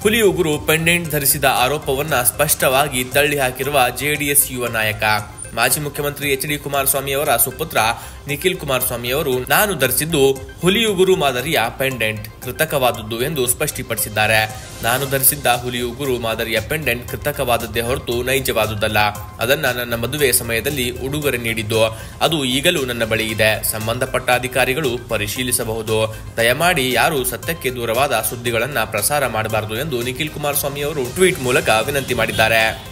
ಹುಲಿ ಉಗುರು ಪೆಂಡೆಂಟ್ ಧರಿಸಿದ ಆರೋಪವನ್ನ ಸ್ಪಷ್ಟವಾಗಿ ತಳ್ಳಿ ಹಾಕಿರುವ ಜೆಡಿಎಸ್ ಯುವ ನಾಯಕ ಮಾಜಿ ಮುಖ್ಯಮಂತ್ರಿ ಎಚ್ ಡಿ ಕುಮಾರಸ್ವಾಮಿ ಅವರ ಸುಪುತ್ರ ನಿಖಿಲ್ ಕುಮಾರಸ್ವಾಮಿ ಅವರು ನಾನು ಧರಿಸಿದ್ದು ಹುಲಿಯುಗುರು ಮಾದರಿಯ ಪೆಂಡೆಂಟ್ ಕೃತಕವಾದದ್ದು ಎಂದು ಸ್ಪಷ್ಟಪಡಿಸಿದ್ದಾರೆ ನಾನು ಧರಿಸಿದ್ದ ಹುಲಿಯುಗುರು ಮಾದರಿಯ ಪೆಂಡೆಂಟ್ ಕೃತಕವಾದದ್ದೇ ಹೊರತು ನೈಜವಾದುದಲ್ಲ ಅದನ್ನ ನನ್ನ ಮದುವೆ ಸಮಯದಲ್ಲಿ ಉಡುಗೊರೆ ನೀಡಿದ್ದು ಅದು ಈಗಲೂ ನನ್ನ ಬಳಿ ಇದೆ ಸಂಬಂಧಪಟ್ಟ ಅಧಿಕಾರಿಗಳು ಪರಿಶೀಲಿಸಬಹುದು ದಯಮಾಡಿ ಯಾರು ಸತ್ಯಕ್ಕೆ ದೂರವಾದ ಸುದ್ದಿಗಳನ್ನ ಪ್ರಸಾರ ಮಾಡಬಾರದು ಎಂದು ನಿಖಿಲ್ ಕುಮಾರಸ್ವಾಮಿ ಅವರು ಟ್ವೀಟ್ ಮೂಲಕ ವಿನಂತಿ ಮಾಡಿದ್ದಾರೆ